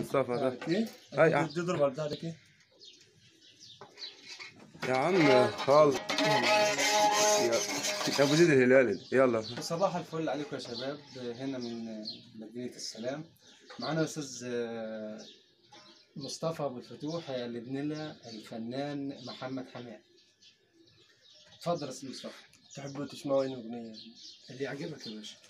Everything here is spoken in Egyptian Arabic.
مصطفى ده ايه هاي يا عم. تضرب على بتاعك ايه يا عم خالص يا يا ابو زيد الهلالي يلا صباح الفل عليكم يا شباب هنا من مدينة السلام معانا أستاذ آه، مصطفى أبو الفتوح هيقلد لنا الفنان محمد حماد اتفضل يا أستاذ مصطفى تحبوا تسمعوا ايه اغنيه اللي يعجبك يا باشا